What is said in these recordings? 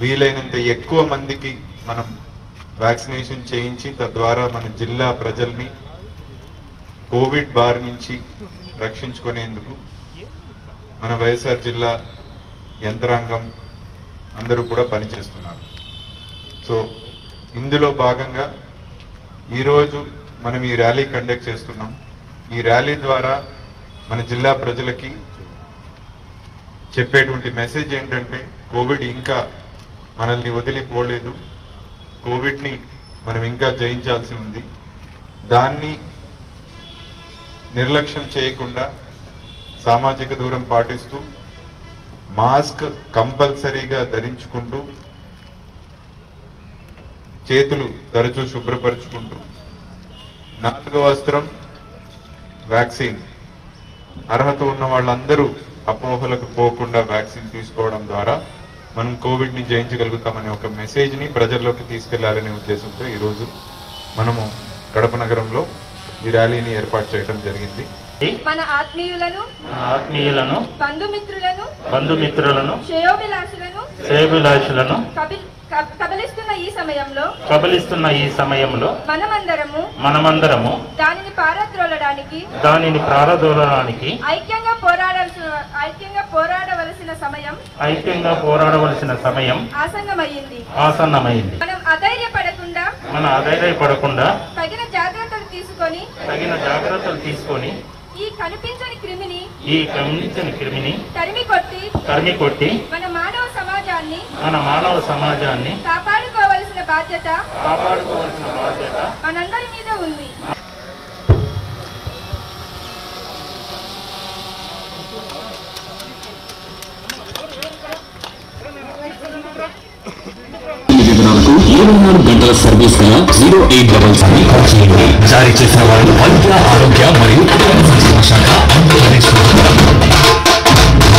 వీలైనంత ఎక్కువ మందికి మనం వ్యాక్సినేషన్ చేయించి తద్వారా మన జిల్లా ప్రజల్ని కోవిడ్ బారి నుంచి రక్షించుకునేందుకు మన వైఎస్ఆర్ జిల్లా యంత్రాంగం అందరూ కూడా పనిచేస్తున్నారు సో ఇందులో భాగంగా ఈరోజు మనం ఈ ర్యాలీ కండక్ట్ చేస్తున్నాం ఈ ర్యాలీ ద్వారా మన జిల్లా ప్రజలకి చెప్పేటువంటి మెసేజ్ ఏంటంటే కోవిడ్ ఇంకా మనల్ని వదిలిపోలేదు కోవిడ్ని మనం ఇంకా జయించాల్సి ఉంది దాన్ని నిర్లక్ష్యం చేయకుండా సామాజిక దూరం పాటిస్తూ మాస్క్ కంపల్సరీగా ధరించుకుంటూ చేతులు తరచూ శుభ్రపరుచుకుంటూ నాలుగో వస్త్రం వ్యాక్సిన్ అర్హత ఉన్న వాళ్ళందరూ అపోహలకు పోకుండా వ్యాక్సిన్ తీసుకోవడం ద్వారా మనం కోవిడ్ ని జయించగలుగుతామనే ఒక మెసేజ్ ని ప్రజల్లోకి తీసుకెళ్లాలనే ఉద్దేశంతో ఈ రోజు మనము కడప నగరంలో ఈ ర్యాలీని ఏర్పాటు చేయడం జరిగింది మన ఆత్మీయులను ఆత్మీయులను బంధుమిత్రులను బంధుమిత్రులను శ్రేయోభిలాషులను శ్రేభిలాషులను కబి- కబ- కబలిస్తున్న ఈ సమయంలో కబలిస్తున్న ఈ సమయంలో మనమందరము మనమందరము దానిని పారద్రోలడానికి దానిని ప్రారదోలడానికి ఐక్యంగా పోరాడాల్సిన ఐక్యంగా పోరాడవలసిన సమయం ఐక్యంగా పోరాడవలసిన సమయం ఆసన్నమయ్యింది ఆసన్నమైంది మనం అధైర్యపడకుండా మన అధైర్యపడకుండా తగిన జాగ్రత్తలు తీసుకొని తగిన జాగ్రత్తలు తీసుకొని ఈ కనిపించని క్రిమిని ఈ గమనించని క్రిమిని తరిమి కొట్టి తరిమి కొట్టి మన మానవ సమాజాన్ని మన మానవ సమాజాన్ని కాపాడుకోవలసిన బాధ్యత కాపాడుకోవాల్సిన బాధ్యత మనందరి మీద ఉంది వివరాలకు ఇరవై నాలుగు గంటల సర్వీస్ గల zero eight double seven call చేయండి జారీ చేసిన వారు వైద్య ఆరోగ్య మరియు కుటుంబ సంక్షేమ శాఖ ఆంధ్రప్రదేశ్ ప్రభుత్వం.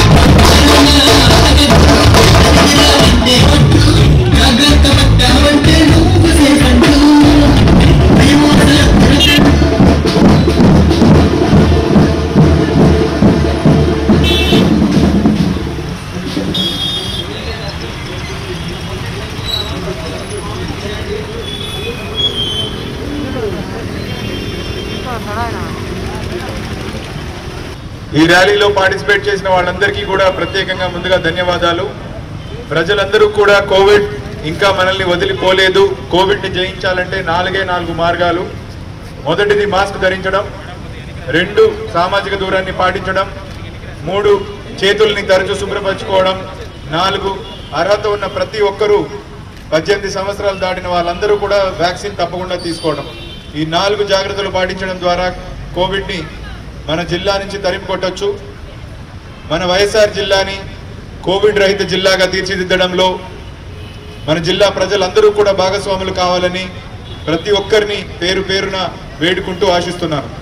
ఈ ర్యాలీలో పార్టిసిపేట్ చేసిన వాళ్ళందరికీ కూడా ప్రత్యేకంగా ముందుగా ధన్యవాదాలు ప్రజలందరూ కూడా కోవిడ్ ఇంకా మనల్ని వదిలిపోలేదు కోవిడ్ని జయించాలంటే నాలుగే నాలుగు మార్గాలు మొదటిది మాస్క్ ధరించడం రెండు సామాజిక దూరాన్ని పాటించడం మూడు చేతుల్ని తరచూ శుభ్రపరచుకోవడం నాలుగు అర్హత ఉన్న ప్రతి ఒక్కరూ పద్దెనిమిది సంవత్సరాలు దాటిన వాళ్ళందరూ కూడా వ్యాక్సిన్ తప్పకుండా తీసుకోవడం ఈ నాలుగు జాగ్రత్తలు పాటించడం ద్వారా కోవిడ్ని మన జిల్లా నుంచి తరిమి కొట్టొచ్చు మన వైఎస్ఆర్ జిల్లాని కోవిడ్ రహిత జిల్లాగా తీర్చిదిద్దడంలో మన జిల్లా ప్రజలందరూ కూడా భాగస్వాములు కావాలని ప్రతి ఒక్కరిని పేరు పేరున వేడుకుంటూ ఆశిస్తున్నాను